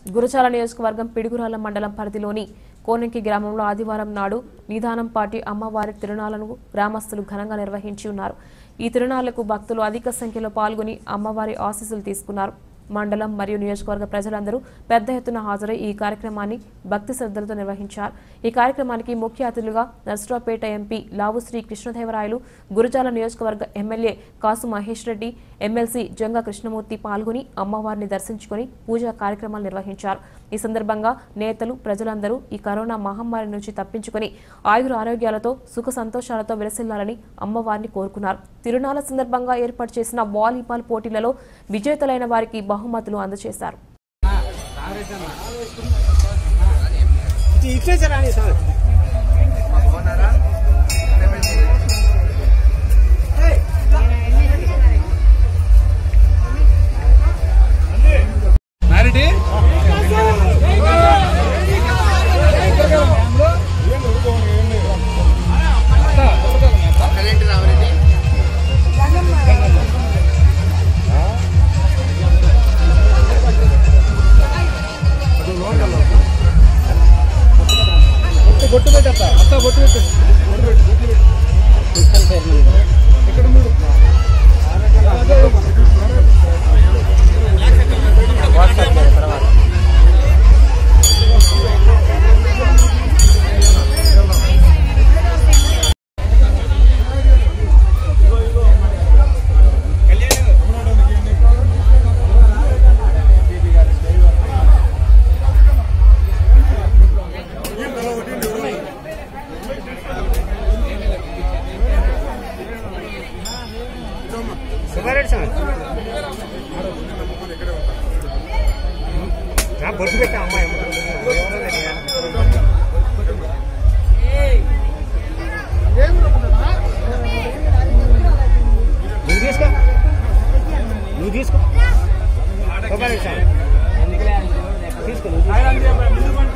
గురచాల నియోజకవర్గం పిడుగురాల మండలం పరిధిలోని కోనంకి గ్రామంలో ఆదివారం నాడు నిదానం పాటి అమ్మవారి తిరునాళ్లను గ్రామస్తులు ఘనంగా నిర్వహించి ఉన్నారు ఈ తిరునాళ్లకు భక్తులు అధిక సంఖ్యలో పాల్గొని అమ్మవారి ఆశీస్సులు తీసుకున్నారు మండలం మరియు నియోజకవర్గ ప్రజలందరూ పెద్ద ఎత్తున హాజరై ఈ కార్యక్రమాన్ని భక్తి శ్రద్ధలతో నిర్వహించారు ఈ కార్యక్రమానికి ముఖ్య అతిథులుగా నర్సరావుపేట ఎంపీ లావు శ్రీ కృష్ణదేవరాయలు గురజాల నియోజకవర్గ ఎమ్మెల్యే కాసు మహేష్ రెడ్డి ఎమ్మెల్సీ జంగా కృష్ణమూర్తి పాల్గొని అమ్మవారిని దర్శించుకొని పూజా కార్యక్రమాలు నిర్వహించారు ఈ సందర్భంగా నేతలు ప్రజలందరూ ఈ కరోనా మహమ్మారి నుంచి తప్పించుకొని ఆయుర ఆరోగ్యాలతో సుఖ సంతోషాలతో విలసిల్లాలని అమ్మవారిని కోరుకున్నారు తిరునాళ్ల సందర్భంగా ఏర్పాటు చేసిన వాలీబాల్ పోటీలలో విజేతలైన వారికి బహుమతులు అందజేశారు ఇచ్చేసారా రాని సార్ మ్యారిటీ బొట్టు పెట్టత్త అత్త బొట్టు పెట్టు సుబ్బారెడ్డి సార్ నా బొట్టు పెట్టా అమ్మాయి ఎవరో తెలియదు. నువ్వు తీసుకో నువ్వు తీసుకో సుబ్బారెడ్డి సార్ తీసుకో నువ్వు తీసుకో.